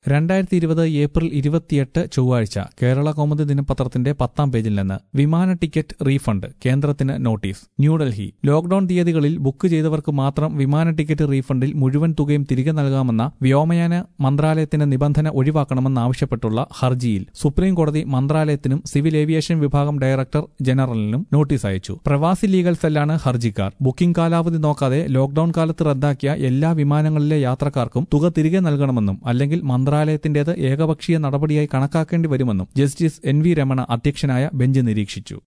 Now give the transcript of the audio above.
രണ്ടായിരത്തി ഇരുപത് ഏപ്രിൽ ഇരുപത്തിയെട്ട് ചൊവ്വാഴ്ച കേരള കൗമുദി ദിനപത്രത്തിന്റെ പത്താം പേജിൽ നിന്ന് വിമാന ടിക്കറ്റ് റീഫണ്ട് കേന്ദ്രത്തിന് നോട്ടീസ് ന്യൂഡൽഹി ലോക്ഡൌൺ തീയതികളിൽ ബുക്ക് ചെയ്തവർക്ക് മാത്രം വിമാന ടിക്കറ്റ് റീഫണ്ടിൽ മുഴുവൻ തുകയും തിരികെ നൽകാമെന്ന വ്യോമയാന മന്ത്രാലയത്തിന്റെ നിബന്ധന ഒഴിവാക്കണമെന്നാവശ്യപ്പെട്ടുള്ള ഹർജിയിൽ സുപ്രീം കോടതി മന്ത്രാലയത്തിനും സിവിൽ ഏവിയേഷൻ വിഭാഗം ഡയറക്ടർ ജനറലിനും നോട്ടീസ് അയച്ചു പ്രവാസി ലീഗൽ സെല്ലാണ് ഹർജിക്കാർ ബുക്കിംഗ് കാലാവധി നോക്കാതെ ലോക്ഡൌൺ കാലത്ത് റദ്ദാക്കിയ എല്ലാ വിമാനങ്ങളിലെ യാത്രക്കാർക്കും തുക തിരികെ നൽകണമെന്നും അല്ലെങ്കിൽ മന്ത്രാലയത്തിന്റേത് ഏകപക്ഷീയ നടപടിയായി കണക്കാക്കേണ്ടി വരുമെന്നും ജസ്റ്റിസ് എൻ വി രമണ അധ്യക്ഷനായ ബെഞ്ച് നിരീക്ഷിച്ചു